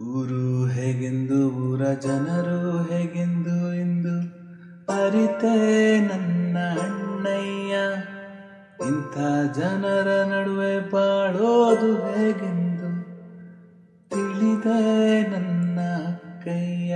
ಊರು ಹೇಗೆಂದು ಊರ ಜನರು ಹೇಗೆಂದು ಇಂದು ಅರಿತೆ ನನ್ನ ಅಣ್ಣಯ್ಯ ಇಂಥ ಜನರ ನಡುವೆ ಬಾಳೋದು ಹೇಗೆಂದು ತಿಳಿದೆ ನನ್ನ ಕೈಯ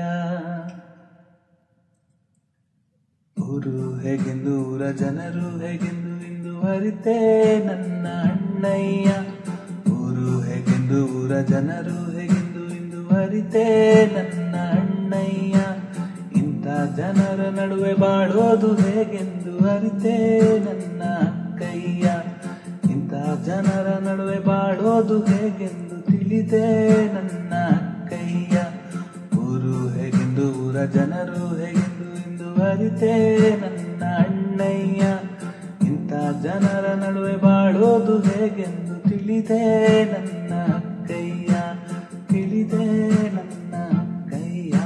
ಊರು ಹೇಗೆಂದು ಊರ ಜನರು ಹೇಗೆಂದು ಇಂದು ಅರಿತೆ ನನ್ನ ಅಣ್ಣಯ್ಯ ಊರು ಹೇಗೆಂದು ಊರ ಜನರು ಹೇಗೆಂದು ಇಂದು ಅರಿತೆ ನನ್ನ ಅಣ್ಣಯ್ಯ ಇಂಥ ಜನರ ನಡುವೆ ಬಾಳೋದು ಹೇಗೆಂದು ಅರಿತೆ ನನ್ನ ಕೈಯ ಇಂಥ ಜನರ ನಡುವೆ ಬಾಳೋದು ಹೇಗೆಂದು ತಿಳಿದೆ ನನ್ನ ಕೈಯ ಊರು ಹೇಗೆಂದು ಊರ ಜನರು ಹೇಗೆಂದು ಇಂದು ಅರಿತೆ ನನ್ನ ಅಣ್ಣಯ್ಯ ಇಂಥ ಜನರ ನಡುವೆ ಬಾಳೋದು ಹೇಗೆಂದು ತಿಳಿದೆ ನನ್ನ ಕೈಯ ತಿಳಿದೆ ನನ್ನ ಕೈಯ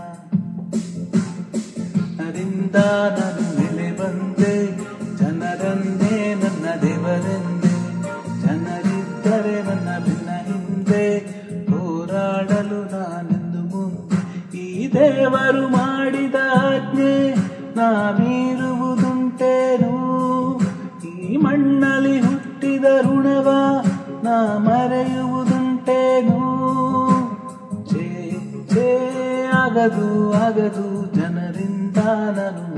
ಅದರಿಂದ ನಾನು ಮೇಲೆ ಬಂದೆ ಜನರನ್ನೇ ನನ್ನ ದೇವರೆಂದೆ ಜನರಿದ್ದರೆ ನನ್ನ ಭಿನ್ನ ಹಿಂದೆ ಹೋರಾಡಲು ನಾನೆಂದು ಮುಂದೆ ಈ ದೇವರು ಮಾಡಿದ ಆಜ್ಞೆ ನಾ ಮೀರುವುದುಂಟೇನು ಈ ಮಣ್ಣಲ್ಲಿ ಹುಟ್ಟಿದ ಋಣವ ನಾ ಮರೆಯುವುದುಂಟೇನು ಛೇ ಛೇ ಆಗದು ಆಗದು ಜನರಿಂದ ನಾನು